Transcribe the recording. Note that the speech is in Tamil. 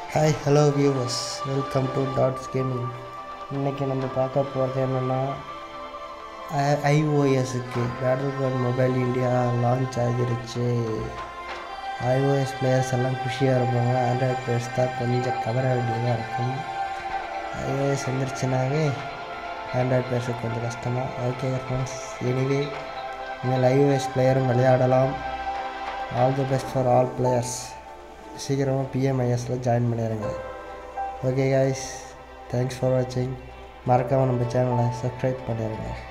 hi hello viewers welcome to dots gaming இன்றைக்கி நம்ம பார்க்க போகிறது என்னென்னா ஐஓஎஸ்க்கு battle ground mobile India launch ஆகிருச்சு ஐஓஎஸ் பிளேயர்ஸ் எல்லாம் குஷியாக இருப்பாங்க ஆண்ட்ராய்ட் பிளேயர்ஸ் தான் கொஞ்சம் கவர வேண்டியதாக இருக்கும் ஐஓஎஸ் வந்துருச்சுனாவே ஆண்ட்ராய்ட் பிளேயர்ஸுக்கு கொஞ்சம் கஷ்டமாக ஓகே ஃப்ரெண்ட்ஸ் எனிவே நீங்கள் ஐஓஎஸ் பிளேயரும் விளையாடலாம் all the best for all players சீக்கிரமாக பிஎம்ஐஎஸில் ஜாயின் பண்ணிடுங்க ஓகே காய்ஸ் தேங்க்ஸ் ஃபார் வாட்சிங் மறக்காமல் நம்ம சேனலை சப்ஸ்கிரைப் பண்ணிடுங்க